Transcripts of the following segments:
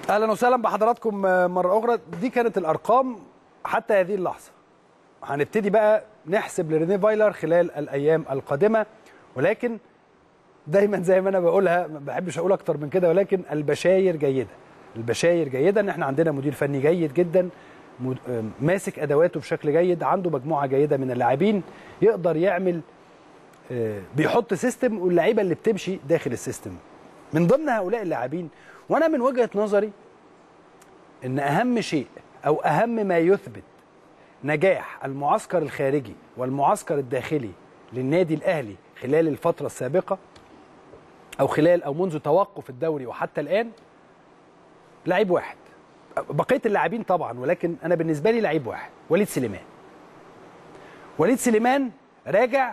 اهلا وسهلا بحضراتكم مره اخرى دي كانت الارقام حتى هذه اللحظه هنبتدي بقى نحسب لريني فايلر خلال الايام القادمه ولكن دايما زي ما انا بقولها ما بحبش اقول اكتر من كده ولكن البشاير جيده البشاير جيده ان احنا عندنا مدير فني جيد جدا ماسك ادواته بشكل جيد عنده مجموعه جيده من اللاعبين يقدر يعمل بيحط سيستم واللعيبه اللي بتمشي داخل السيستم من ضمن هؤلاء اللاعبين وانا من وجهه نظري ان اهم شيء او اهم ما يثبت نجاح المعسكر الخارجي والمعسكر الداخلي للنادي الاهلي خلال الفتره السابقه او خلال او منذ توقف الدوري وحتى الان لعيب واحد بقيه اللاعبين طبعا ولكن انا بالنسبه لي لعيب واحد وليد سليمان وليد سليمان راجع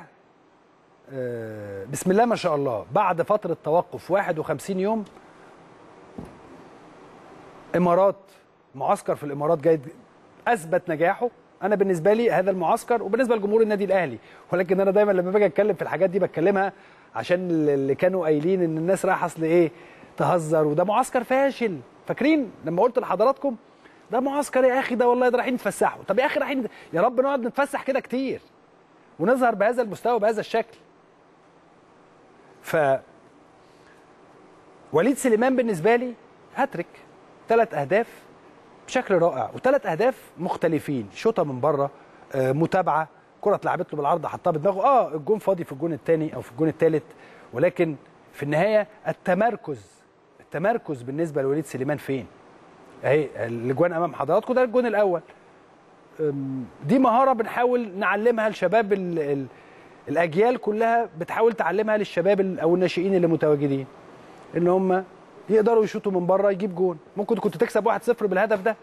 بسم الله ما شاء الله بعد فتره توقف 51 يوم امارات معسكر في الامارات جيد اثبت نجاحه انا بالنسبه لي هذا المعسكر وبالنسبه لجمهور النادي الاهلي ولكن انا دايما لما باجي اتكلم في الحاجات دي بتكلمها عشان اللي كانوا قايلين ان الناس رايحه اصل ايه تهزر وده معسكر فاشل فاكرين لما قلت لحضراتكم ده معسكر يا اخي ده والله ده رايحين يتفسحوا طب يا اخي رايحين يا رب نقعد نتفسح كده كتير ونظهر بهذا المستوى بهذا الشكل ف وليد سليمان بالنسبه لي هاتريك ثلاث اهداف بشكل رائع وثلاث اهداف مختلفين شوطه من بره آه متابعه كره اتلعبت له بالعرض حطها بدماغه اه الجون فاضي في الجون الثاني او في الجون الثالث ولكن في النهايه التمركز التمركز بالنسبه لوليد سليمان فين اهي الاجوان امام حضراتكم ده الجون الاول دي مهاره بنحاول نعلمها لشباب ال ال الاجيال كلها بتحاول تعلمها للشباب او الناشئين اللي متواجدين ان هم يقدروا يشوطوا من بره يجيب جون ممكن كنت تكسب 1-0 بالهدف ده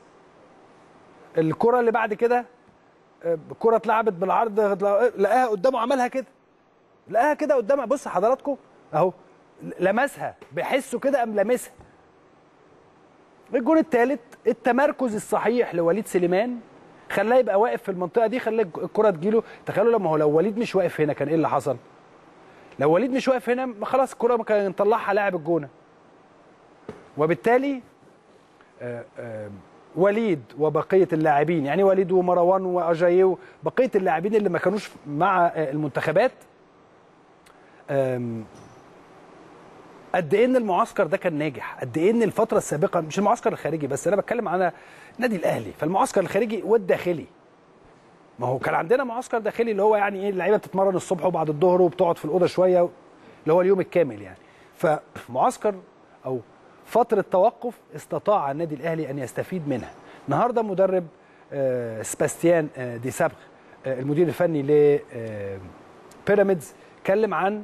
الكره اللي بعد كده الكره اتلعبت بالعرض لقاها قدامه عملها كده لقاها كده قدامه بص حضراتكم اهو لمسها بحسه كده قام لامسها الجون الثالث التمركز الصحيح لوليد سليمان خلاه يبقى واقف في المنطقه دي خلاه الكره تجيله تخيلوا لما هو لو وليد مش واقف هنا كان ايه اللي حصل لو وليد مش واقف هنا خلاص الكره ما كان نطلعها لاعب الجونه وبالتالي آآ آآ وليد وبقيه اللاعبين يعني وليد ومروان واجاييه بقيه اللاعبين اللي ما كانوش مع المنتخبات قد ايه ان المعسكر ده كان ناجح قد ايه ان الفتره السابقه مش المعسكر الخارجي بس انا بتكلم على النادي الاهلي فالمعسكر الخارجي والداخلي ما هو كان عندنا معسكر داخلي اللي هو يعني ايه اللعيبه بتتمرن الصبح وبعد الظهر وبتقعد في الاوضه شويه اللي هو اليوم الكامل يعني فمعسكر او فتره توقف استطاع النادي الاهلي ان يستفيد منها النهارده مدرب سباستيان دي سابخ المدير الفني ل بيراميدز اتكلم عن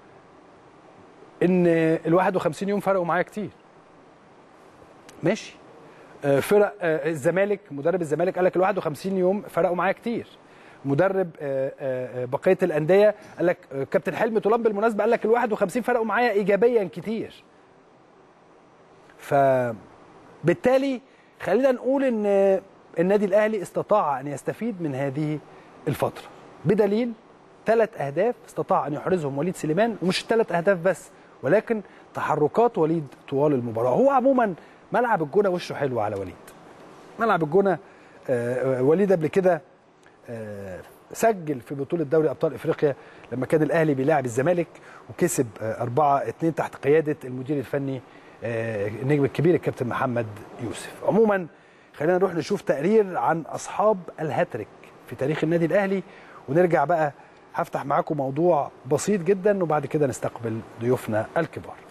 ان ال 51 يوم فرقوا معايا كتير ماشي فرق الزمالك مدرب الزمالك قال لك ال 51 يوم فرقوا معايا كتير مدرب بقيه الانديه قال لك كابتن حلمي طولان بالمناسبه قال لك ال 51 فرقوا معايا ايجابيا كتير فبالتالي خلينا نقول ان النادي الاهلي استطاع ان يستفيد من هذه الفتره بدليل ثلاث اهداف استطاع ان يحرزهم وليد سليمان ومش ثلاث اهداف بس ولكن تحركات وليد طوال المباراه هو عموما ملعب الجونه وشه حلو على وليد ملعب الجونه آه وليد قبل كده آه سجل في بطوله دوري ابطال افريقيا لما كان الاهلي بيلاعب الزمالك وكسب 4 آه 2 تحت قياده المدير الفني النجم الكبير الكابتن محمد يوسف عموما خلينا نروح نشوف تقرير عن اصحاب الهاتريك في تاريخ النادي الاهلي ونرجع بقى هفتح معاكم موضوع بسيط جدا وبعد كده نستقبل ضيوفنا الكبار